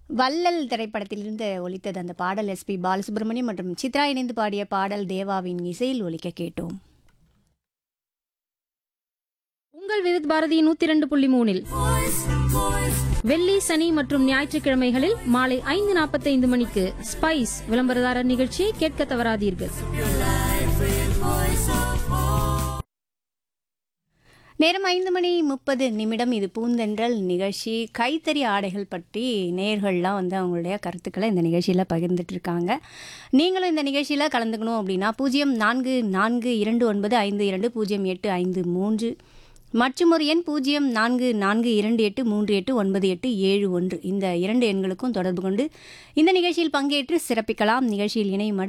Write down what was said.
வள்ளல் திரைப்படத்திலிருந்து ஒலித்தது அந்த பாடல் எஸ்பி பாலசுப்ரமணியம் மற்றும் சித்ரா இணைந்து பாடிய பாடல் தேவாவின் இசையில் ஒலிக்க கேட்டோம் உங்கள் விருத் பாரதி நூத்தி இரண்டு புள்ளி மூணில் வெள்ளி சனி மற்றும் ஞாயிற்றுக்கிழமைகளில் மாலை ஐந்து நாற்பத்தைந்து மணிக்கு ஸ்பைஸ் விளம்பரதாரர் நிகழ்ச்சியை கேட்க தவறாதீர்கள் நேரம் ஐந்து மணி முப்பது நிமிடம் இது பூந்தென்றல் நிகழ்ச்சி கைத்தறி ஆடைகள் பற்றி நேயர்கள்லாம் வந்து அவங்களுடைய கருத்துக்களை இந்த நிகழ்ச்சியில் பகிர்ந்துட்டு இருக்காங்க நீங்களும் இந்த நிகழ்ச்சியில் கலந்துக்கணும் அப்படின்னா பூஜ்ஜியம் நான்கு நான்கு இரண்டு ஒன்பது ஐந்து இரண்டு பூஜ்ஜியம் எட்டு ஐந்து மூன்று மற்றும் ஒரு எண் பூஜ்ஜியம் நான்கு நான்கு இரண்டு எட்டு மூன்று எட்டு ஒன்பது எட்டு ஏழு ஒன்று இந்த இரண்டு எண்களுக்கும் தொடர்பு கொண்டு இந்த நிகழ்ச்சியில் பங்கேற்று சிறப்பிக்கலாம் நிகழ்ச்சியில் இணையும்